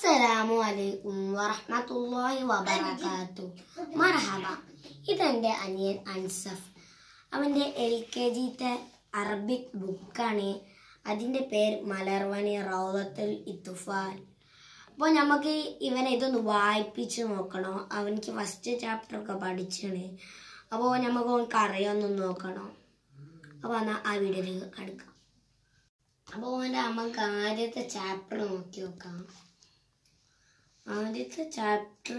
അസ്സലാമു അലൈക്കും വറഹ്മത്തുള്ളാഹി വബറകാത്തു മർഹബ ഇതെൻ്റെ അനിയൻ അൻസഫ് അവൻ്റെ എൽ കെ ജിത്തെ അറബിക് ബുക്കാണ് അതിൻ്റെ പേര് മലർവണി റൗലത്തുൽ ഇത്തുഫാൽ അപ്പോൾ നമുക്ക് ഇവനെ ഇതൊന്ന് വായിപ്പിച്ച് നോക്കണം അവനിക്ക് ഫസ്റ്റ് ചാപ്റ്റർ ഒക്കെ പഠിച്ചാണ് അപ്പോൾ നമുക്ക് അവനക്ക് അറിയാമെന്ന് നോക്കണം അപ്പോൾ എന്നാൽ ആ വീഡിയോയിലേക്ക് അടുക്കാം അപ്പോൾ അവൻ്റെ നമുക്ക് ആദ്യത്തെ ചാപ്റ്റർ നോക്കി നോക്കാം ആദ്യത്തെ ചാപ്റ്റർ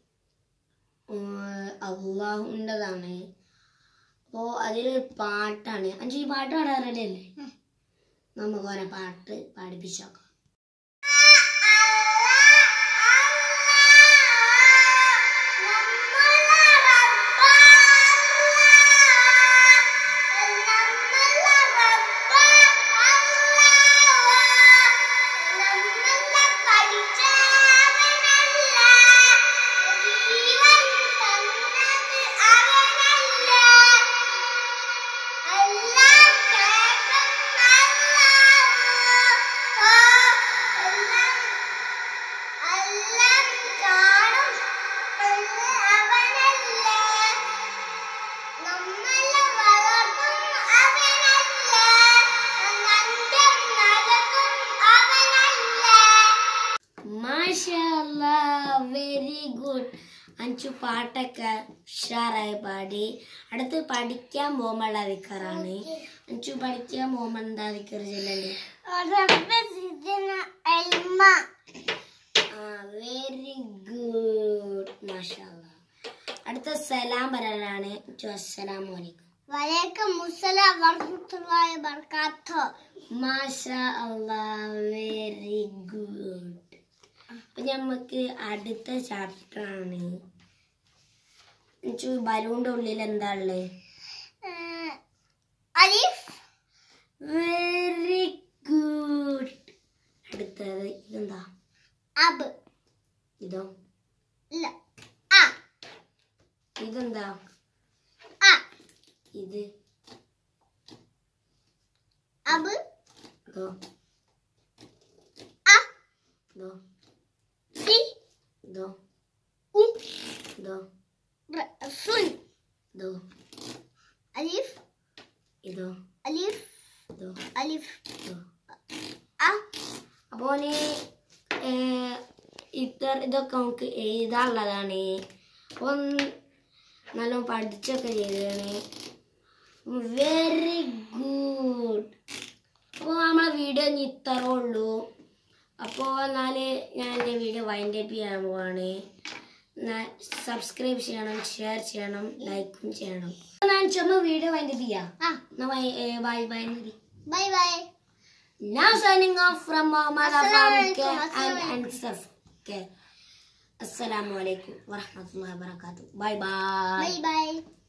അള്ളാഹുൻ്റെതാണ് അപ്പോൾ അതിലൊരു പാട്ടാണ് അഞ്ചു ഈ പാട്ട് പാടാൻ റെഡി അല്ലേ നമുക്ക് ഓരോ പാട്ട് പാടിപ്പിച്ച് നോക്കാം വെരി ഗുഡ് അഞ്ചു പാട്ടൊക്കെ ഉഷാറായി പാടി അടുത്ത് പഠിക്കാൻ പോകുമ്പോഴുള്ള വിക്കറാണ് അഞ്ചു പഠിക്കാൻ പോകുമ്പോൾ എന്താ വിക്കർ ചെല്ലല്ലേ വെരി ഗുഡ് മാഷാല്ല അടുത്ത സലാം പറയലാണ് അഞ്ചു അസ്സലാമു അലൈക്കും വലൈക്കും മുസ്സലാം വറഹ്മത്തുള്ളാഹി വബറകാതുഹു മാഷാ അല്ലാ വെരി ഗുഡ് അപ്പൊ നമുക്ക് അടുത്ത ചാപ്റ്റർ ആണ് അഞ്ചു ബലൂണിന്റെ ഉള്ളിൽ എന്താ ഉള്ളത് ഏഹ്, അലിഫ് വെരി ഗുഡ് അടുത്തത് ഇതെന്താ അബ് ഇതോ ഇല്ല അ ഇതെന്താ അ ഇത് അബ് ഇതോ അ ഇതോ സി ഇതോ ഉ ഇതോ ർ സുൻ ഇതോ അലിഫ് ഇതോ അലിഫ് ഇതോ അലിഫ് ഇതോ അ അപ്പോൾ നീ ഇത്ര ഇതൊക്കെ നമുക്ക് എഴുതാനുള്ളതാണ് അപ്പം നല്ലോണം പഠിച്ചൊക്കെ ചെയ്തതാണ് വെരി ഗുഡ് അപ്പോൾ നമ്മളെ വീഡിയോ ഇനി ഇത്രേ ഉള്ളൂ അപ്പോൾ എന്നാൽ ഞാൻ എൻ്റെ വീഡിയോ വൈൻഡ് അപ്പ് ചെയ്യാൻ പോവാണ് സബ്സ്ക്രൈബ് ചെയ്യണം ഷെയർ ചെയ്യണം ലൈക്കും ചെയ്യണം ഞാൻ ചുമ്മാ വീഡിയോ വൈൻഡ് അപ്പ് ചെയ്യാം ആ എന്നാൽ ബൈ ബൈ മതി bye bye Now signing off from Muhammad Assalamualaikum, Afam and assalamualaikum. Ansaf. Okay. Assalamu alaikum warahmatullahi wabarakatuh. Bye bye. Bye by